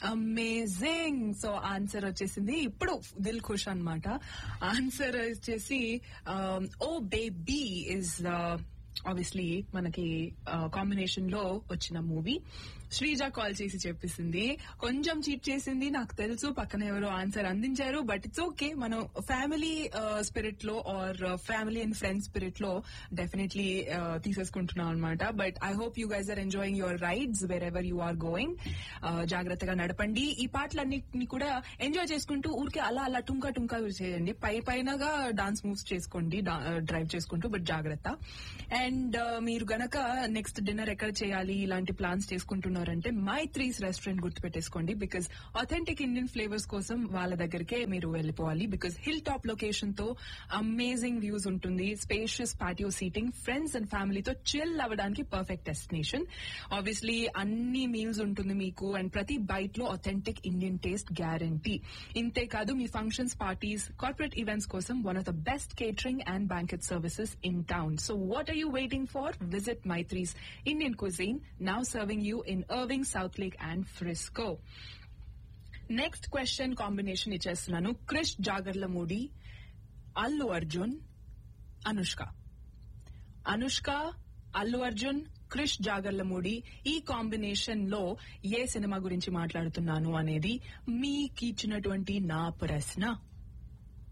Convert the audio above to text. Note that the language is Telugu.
అమేజింగ్ సో ఆన్సర్ వచ్చేసింది ఇప్పుడు దిల్ ఖుష్ అన్నమాట ఆన్సర్ వచ్చేసి ఓ బేబీ ఇస్ ఆబ్వియస్లీ మనకి కాంబినేషన్ లో వచ్చిన మూవీ శ్రీజ కాల్ చేసి చెప్పేసింది కొంచెం చీట్ చేసింది నాకు తెలుసు పక్కన ఎవరో ఆన్సర్ అందించారు బట్ ఇట్స్ ఓకే మనం ఫ్యామిలీ స్పిరిట్ లో or family and friends spirit లో డెఫినెట్లీ తీసేసుకుంటున్నాం అనమాట but I hope you guys are enjoying your rides wherever you are going జాగ్రత్తగా నడపండి ఈ పాటలన్నింటినీ కూడా ఎంజాయ్ చేసుకుంటూ ఊరికే అలా అలా టుంకా టుంకా చేయండి పై పైనగా డాన్స్ మూవ్స్ చేసుకోండి డ్రైవ్ చేసుకుంటూ బట్ జాగ్రత్త అండ్ మీరు గనక నెక్స్ట్ డిన్నర్ ఎక్కడ చేయాలి ఇలాంటి ప్లాన్స్ చేసుకుంటున్నారంటే మై త్రీస్ రెస్టారెంట్ గుర్తుపెట్టేసుకోండి బికాస్ అథెంటిక్ ఇండియన్ ఫ్లేవర్స్ కోసం వాళ్ళ దగ్గరికే మీరు వెళ్ళిపోవాలి బికాస్ హిల్ టాప్ లొకేషన్ తో అమేజింగ్ వ్యూస్ ఉంటుంది spacious patio seating friends and ఫ్యామిలీతో చిల్ అవ్వడానికి పర్ఫెక్ట్ డెస్టినేషన్ ఆబ్వియస్లీ అన్ని మీల్స్ ఉంటుంది మీకు అండ్ ప్రతి బైట్ లో అథెంటిక్ ఇండియన్ టేస్ట్ గ్యారంటీ ఇంతే కాదు మీ ఫంక్షన్స్ పార్టీస్ కార్పొరేట్ ఈవెంట్స్ కోసం one of the best catering and banquet services in town so what are you waiting for visit Maithri's Indian cuisine now serving you in Irving, South Lake and Frisco. Next question combination ఇచ్చేస్తున్నాను క్రిష్ జాగర్లమూడి అల్లు అర్జున్ అనుష్క అనుష్క అల్లు అర్జున్ క్రిష్ జాగర్లమూడి ఈ కాంబినేషన్ లో ఏ సినిమా గురించి మాట్లాడుతున్నాను అనేది మీకు ఇచ్చినటువంటి నా ప్రశ్న